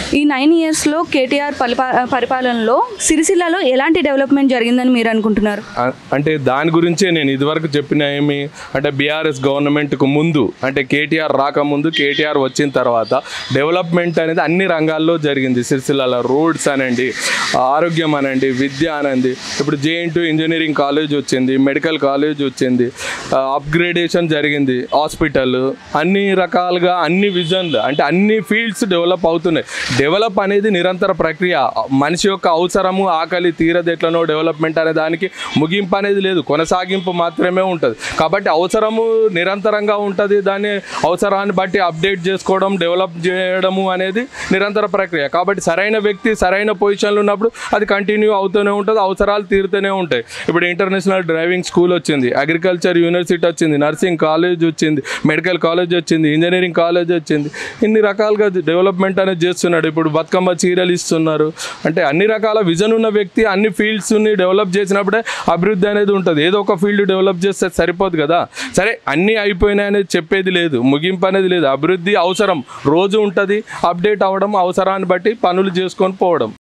ఈ నైన్ ఇయర్స్లో కేటీఆర్ పరిపా పరిపాలనలో సిరిసిల్లలో ఎలాంటి డెవలప్మెంట్ జరిగిందని మీరు అనుకుంటున్నారు అ- అంటే దాని గురించే నేను ఇదివరకు చెప్పిన ఏమి అంటే బీఆర్ఎస్ గవర్నమెంట్కు ముందు అంటే కేటీఆర్ రాకముందు కేటీఆర్ వచ్చిన తర్వాత డెవలప్మెంట్ అనేది అన్ని రంగాల్లో జరిగింది సిరిసిల్లలో రోడ్స్ అనండి ఆరోగ్యం అనండి విద్య అనండి ఇప్పుడు జేఎన్టీ ఇంజనీరింగ్ కాలేజ్ వచ్చింది మెడికల్ కాలేజ్ వచ్చింది అప్గ్రేడేషన్ జరిగింది హాస్పిటల్ అన్ని రకాలుగా అన్ని విజన్లు అంటే అన్ని ఫీల్డ్స్ డెవలప్ అవుతున్నాయి డెవలప్ అనేది నిరంతర ప్రక్రియ మనిషి యొక్క అవసరము ఆకలి తీరది ఎట్లనో డెవలప్మెంట్ అనే దానికి ముగింపు అనేది లేదు కొనసాగింపు మాత్రమే ఉంటుంది కాబట్టి అవసరము నిరంతరంగా ఉంటుంది దాన్ని అవసరాన్ని బట్టి అప్డేట్ చేసుకోవడం డెవలప్ చేయడము అనేది నిరంతర ప్రక్రియ కాబట్టి సరైన వ్యక్తి సరైన పొజిషన్లో ఉన్నప్పుడు అది కంటిన్యూ అవుతూనే ఉంటుంది అవసరాలు తీరుతూనే ఉంటాయి ఇప్పుడు ఇంటర్నేషనల్ డ్రైవింగ్ స్కూల్ వచ్చింది అగ్రికల్చర్ యూనివర్సిటీ వచ్చింది నర్సింగ్ కాలేజ్ వచ్చింది మెడికల్ కాలేజ్ వచ్చింది ఇంజనీరింగ్ కాలేజ్ వచ్చింది ఇన్ని రకాలుగా డెవలప్మెంట్ అనేది చేస్తున్నాడు ఇప్పుడు బతుకమ్మ చీరలు ఇస్తున్నారు అంటే అన్ని రకాల విజన్ ఉన్న వ్యక్తి అన్ని ఫీల్డ్స్ని డెవలప్ చేసినప్పుడే అభివృద్ధి అనేది ఉంటుంది ఏదో ఒక ఫీల్డ్ డెవలప్ చేస్తే సరిపోదు కదా సరే అన్నీ అయిపోయినాయి అనేది చెప్పేది లేదు ముగింపు అనేది లేదు అభివృద్ధి అవసరం రోజు ఉంటుంది అప్డేట్ అవ్వడం అవసరాన్ని బట్టి పనులు చేసుకొని పోవడం